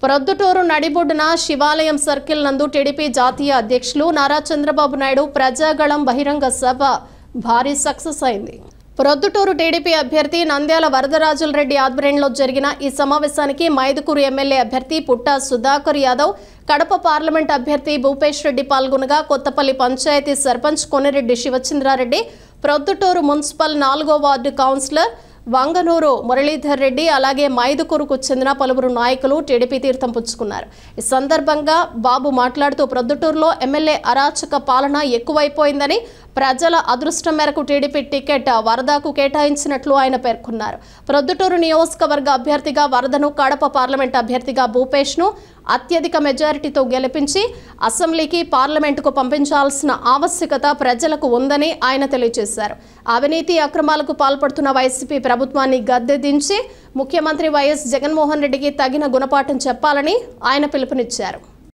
ప్రొద్దుటూరు నడిబొడ్డున శివాలయం సర్కిల్ నందు టీడీపీ జాతీయ అధ్యక్షులు నారా చంద్రబాబు నాయుడు ప్రజాగళం బహిరంగ సభ భారీ సక్సెస్ అయింది ప్రొద్దుటూరు టీడీపీ అభ్యర్థి నంద్యాల వరదరాజుల రెడ్డి ఆధ్వర్యంలో జరిగిన ఈ సమావేశానికి మైదుకూరు ఎమ్మెల్యే అభ్యర్థి పుట్టా సుధాకర్ యాదవ్ కడప పార్లమెంట్ అభ్యర్థి భూపేష్ రెడ్డి పాల్గొనగా కొత్తపల్లి పంచాయతీ సర్పంచ్ కొనిరెడ్డి శివచంద్రారెడ్డి ప్రొద్దుటూరు మున్సిపల్ నాలుగో వార్డు కౌన్సిలర్ వంగనూరు మురళీధర్ రెడ్డి అలాగే మైదుకూరుకు చెందిన పలువురు నాయకులు టీడీపీ తీర్థం పుచ్చుకున్నారు ఈ సందర్భంగా బాబు మాట్లాడుతూ ప్రొద్దుటూరులో ఎమ్మెల్యే అరాచక పాలన ఎక్కువైపోయిందని ప్రజల అదృష్టం మేరకు టీడీపీ టికెట్ వరదకు కేటాయించినట్లు ఆయన పేర్కొన్నారు ప్రొద్దుటూరు నియోజకవర్గ అభ్యర్థిగా వరదను కడప పార్లమెంట్ అభ్యర్థిగా భూపేష్ను అత్యధిక మెజారిటీతో గెలిపించి అసెంబ్లీకి పార్లమెంటుకు పంపించాల్సిన ఆవశ్యకత ప్రజలకు ఉందని ఆయన తెలియజేశారు అవినీతి అక్రమాలకు పాల్పడుతున్న వైసీపీ ప్రభుత్వాన్ని గద్దెదించి ముఖ్యమంత్రి వైఎస్ జగన్మోహన్ రెడ్డికి తగిన గుణపాఠం చెప్పాలని ఆయన పిలుపునిచ్చారు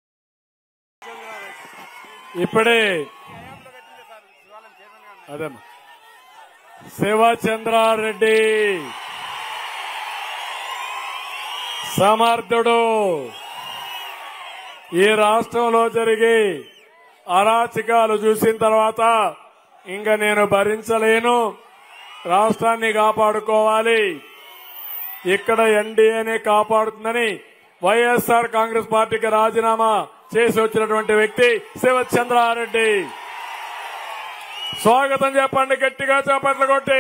ఇప్పుడే అదే శివచంద్రారెడ్డి సమర్థుడు ఈ రాష్ట్రంలో జరిగి అరాచకాలు చూసిన తర్వాత ఇంకా నేను భరించలేను రాష్ట్రాన్ని కాపాడుకోవాలి ఇక్కడ ఎన్డీఏనే కాపాడుతుందని వైఎస్ఆర్ కాంగ్రెస్ పార్టీకి రాజీనామా చేసి వచ్చినటువంటి వ్యక్తి శివచంద్రారెడ్డి స్వాగతం చెప్పండి గట్టిగా చేపట్లు కొట్టి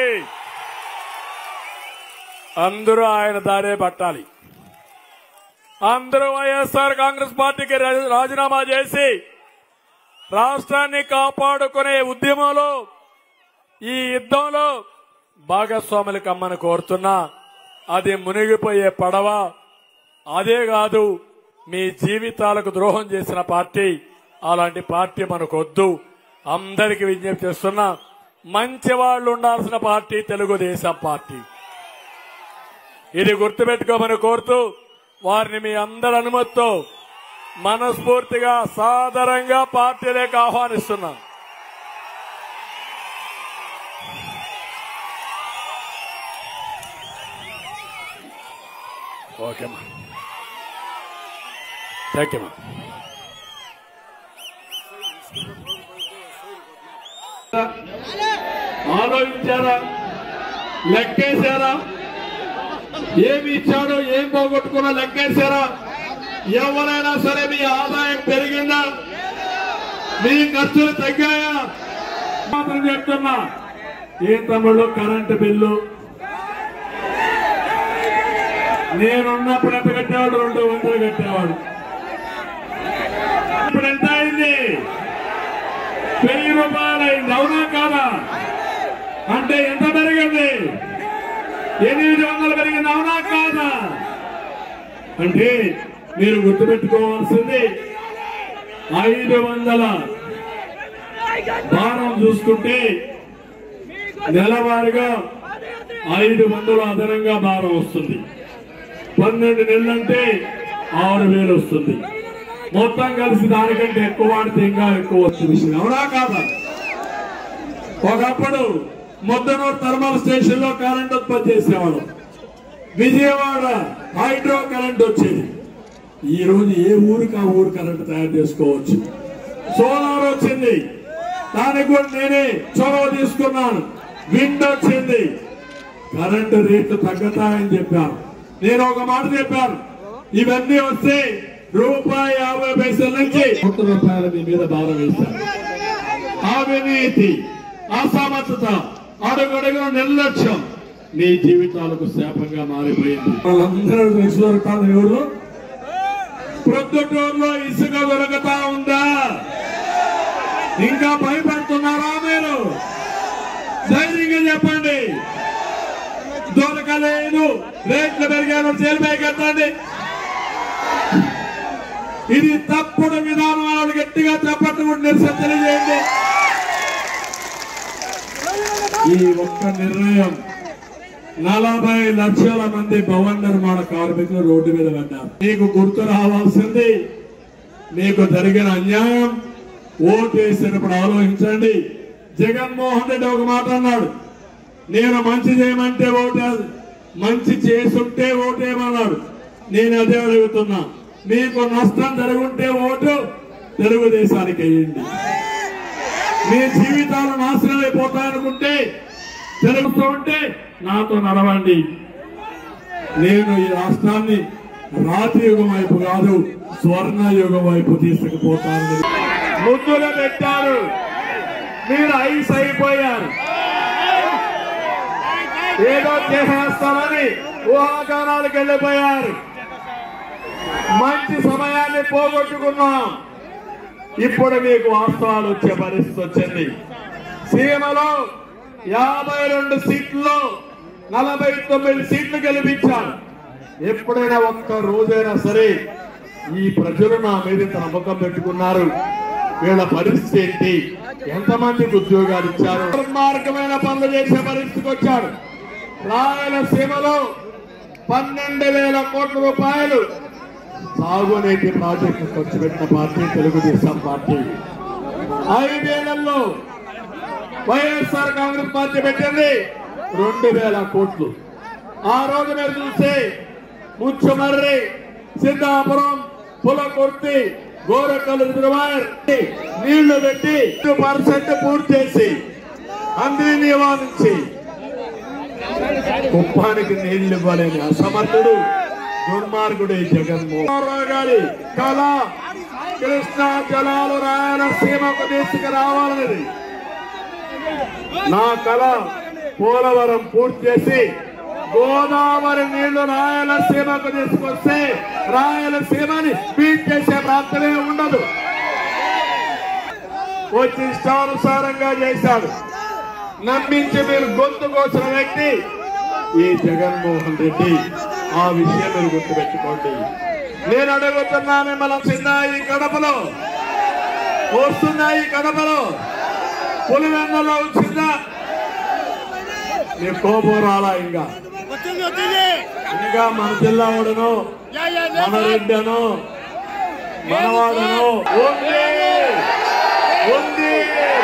అందరూ ఆయన దారే పట్టాలి అందరూ వైఎస్ఆర్ కాంగ్రెస్ పార్టీకి రా- రాజీనామా చేసి రాష్ట్రాన్ని కాపాడుకునే ఉద్యమంలో ఈ యుద్ధంలో భాగస్వాములు కమ్మని కోరుతున్నా అది మునిగిపోయే పడవ అదే కాదు మీ జీవితాలకు ద్రోహం చేసిన పార్టీ అలాంటి పార్టీ మనకొద్దు అందరికి విజ్ఞప్తి చేస్తున్నా మంచి వాళ్ళు ఉండాల్సిన పార్టీ తెలుగుదేశం పార్టీ ఇది గుర్తుపెట్టుకోమని కోరుతూ వారిని మీ అందరి అనుమతితో మనస్ఫూర్తిగా సాదరంగా పార్టీలోకి ఆహ్వానిస్తున్నాం ఓకేమ్మా థ్యాంక్ యూ మా ఆలోచించారా లెక్కేశారా ఏమి ఇచ్చాడో ఏం పోగొట్టుకున్నా లెక్కేశారా ఎవరైనా సరే మీ ఆదాయం పెరిగిందా మీ ఖర్చులు తగ్గాయా మాత్రం చెప్తున్నా ఏం తమ్ముళ్ళు కరెంటు బిల్లు నేనున్నప్పుడు ఎంత కట్టేవాడు రెండు వందలు కట్టేవాడు ఇప్పుడు ఎంత అయింది వెయ్యి రూపాయలు అయింది అవునా కాదా అంటే ఎంత పెరిగింది ఎనిమిది వందలు పెరిగింది అవునా కాదా అంటే మీరు గుర్తుపెట్టుకోవాల్సింది ఐదు వందల భారం చూసుకుంటే నెలవారీగా ఐదు వందలు అదనంగా భారం వస్తుంది పన్నెండు నెలలంటే ఆరు వేలు వస్తుంది మొత్తం కలిసి దానికంటే ఎక్కువ వాడితే ఇంకా ఎక్కువ వస్తుంది అవునా కాదా ఒకప్పుడు ముద్దనూరు థర్మల్ స్టేషన్ లో కరెంట్ ఉత్పత్తి చేసేవాడు విజయవాడ హైడ్రో కరెంట్ వచ్చేది ఈ రోజు ఏ ఊరికి ఆ ఊరు కరెంట్ తయారు చేసుకోవచ్చు సోలార్ వచ్చింది దానికి కూడా నేనే చొరవ తీసుకున్నాను విండ్ వచ్చింది కరెంటు రేట్లు తగ్గుతాయని చెప్పాను నేను ఒక మాట చెప్పాను ఇవన్నీ వస్తే రూపాయి యాభై పైసల నుంచి కోట్ల రూపాయల మీ మీద భారం వేశాను అవినీతి అసమర్థత అడుగడుగున నిర్లక్ష్యం నీ జీవితాలకు శాపంగా మారిపోయింది వాళ్ళందరూ దొరుకుతాను ఎవరు ప్రొద్దుటూరులో ఇసుక దొరుకుతా ఉందా ఇంకా భయపడుతున్నారా మీరు ధైర్యంగా చెప్పండి దొరకలేదు రేట్లు పెరిగాను జైలుపై కట్టండి ఇది తప్పుడు విధానం వాళ్ళు గట్టిగా చెప్పట్లు కూడా నిరసన తెలియజేయండి ఈ ఒక్క నిర్ణయం నలభై లక్షల మంది భవన నిర్మాణ కార్మికులు రోడ్డు మీద పడ్డారు మీకు గుర్తు రావాల్సింది మీకు జరిగిన అన్యాయం ఓటు వేసినప్పుడు ఆలోచించండి జగన్మోహన్ రెడ్డి ఒక మాట అన్నాడు నేను మంచి చేయమంటే ఓటే మంచి చేసుంటే ఓటేయమన్నాడు నేను అదే అడుగుతున్నా మీకు నష్టం జరుగుంటే ఓటు తెలుగుదేశానికి వేయండి మీ జీవితాలు నాశనం అయిపోతాయనుకుంటే తెలుగుతూ ఉంటే నాతో నడవండి నేను ఈ రాష్ట్రాన్ని రాతి యుగం వైపు కాదు స్వర్ణ యుగం వైపు తీసుకుపోతాను ముద్దుగా పెట్టారు మీరు ఐస్ అయిపోయారు ఏదో చేసేస్తారని ఊహాగానాలకు వెళ్ళిపోయారు మంచి సమయాన్ని పోగొట్టుకున్నాం ఇప్పుడు మీకు వాస్తవాలు వచ్చే పరిస్థితి వచ్చింది సీమలో యాభై రెండు సీట్లలో నలభై తొమ్మిది సీట్లు గెలిపించారు ఎప్పుడైనా ఒక్క రోజైనా సరే ఈ ప్రజలు నా మీద ఇంత నమ్మకం పెట్టుకున్నారు వీళ్ళ పరిస్థితి ఏంటి ఎంతమందికి ఉద్యోగాలు ఇచ్చారు దుర్మార్గమైన పనులు చేసే పరిస్థితికి వచ్చారు రాయలసీమలో పన్నెండు వేల కోట్ల రూపాయలు సాగునీటి ప్రాజెక్టు ఖర్చు పెట్టిన పార్టీ తెలుగుదేశం పార్టీ ఐదేళ్లలో వైఎస్ఆర్ కాంగ్రెస్ పార్టీ పెట్టింది రెండు వేల కోట్లు ఆ రోజు మీరు చూస్తే ముచ్చమర్రి సిద్ధాపురం పులకుర్తి గోరకల్లు రిజర్వాయర్ నీళ్లు పెట్టి పర్సెంట్ పూర్తి చేసి అందరినీ నివారించి కుప్పానికి నీళ్లు ఇవ్వలేని అసమర్థుడు దుర్మార్గుడు ఈ జగన్మోహన్ రావు గారి కళ కృష్ణా జలాలు రాయలసీమకు తీసుకురావాలన్నది నా కళ పోలవరం పూర్తి చేసి గోదావరి నీళ్లు రాయలసీమకు తీసుకొస్తే రాయలసీమని బీట్ చేసే ప్రాంతమే ఉండదు వచ్చి ఇష్టానుసారంగా చేశాడు నమ్మించి మీరు గొంతు కోసిన వ్యక్తి ఈ జగన్మోహన్ రెడ్డి ఆ విషయం మీరు గుర్తుపెట్టుకోండి నేను అడుగుతున్నా మిమ్మల్ని చిన్న ఈ కడపలో వస్తున్నా ఈ కడపలో పులివెందలో వచ్చిందా మీ కోపం రాలా ఇంకా వచ్చింది వచ్చింది ఇంకా మన జిల్లా వాడను యా, యా, మన రెడ్డను మనవాడను ఉంది ఉంది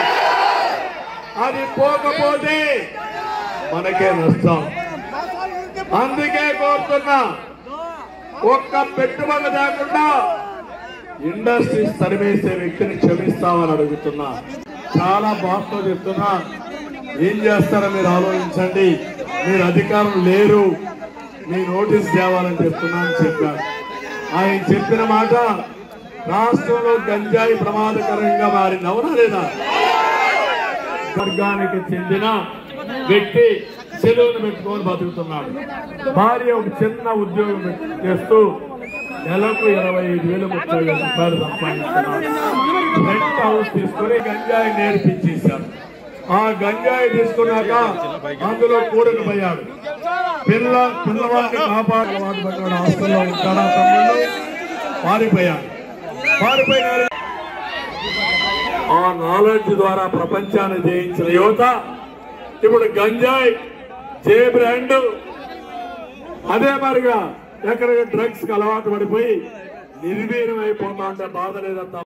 అది పోకపోతే మనకే నష్టం అందుకే కోరుతున్నా ఒక్క పెట్టుబడి లేకుండా ఇండస్ట్రీస్ తరిమేసే వ్యక్తిని క్షమిస్తామని అడుగుతున్నా చాలా బాధతో చెప్తున్నా ఏం చేస్తారో మీరు ఆలోచించండి మీరు అధికారం లేరు మీ నోటీస్ తేవాలని చెప్తున్నా అని చెప్పారు ఆయన చెప్పిన మాట రాష్ట్రంలో గంజాయి ప్రమాదకరంగా మారింది అవునా లేదా వర్గానికి చెందిన వ్యక్తి సెలవును పెట్టుకొని బతుకుతున్నాడు భార్య ఒక చిన్న ఉద్యోగం పెట్- చేస్తూ నెలకు ఇరవై ఐదు వేలు ముప్పై వేల రూపాయలు సంపాదిస్తున్నాడు రెంట్ హౌస్ తీసుకొని గంజాయి నేర్పించేశారు ఆ గంజాయి తీసుకున్నాక అందులో కూడకపోయాడు పిల్ల పిల్లవాడిని కాపాడు వాడి పక్కన హాస్టల్లో ఉంటాడా తమ్ముళ్ళు పారిపోయాడు పారిపోయినాడు ఆ నాలెడ్జ్ ద్వారా ప్రపంచాన్ని జయించిన యువత ఇప్పుడు గంజాయి జే బ్రాండ్ అదే మరిగా ఎక్కడ డ్రగ్స్ కి అలవాటు పడిపోయి నిర్వీర్యం అయిపోతా అంటే బాధ లేదంతా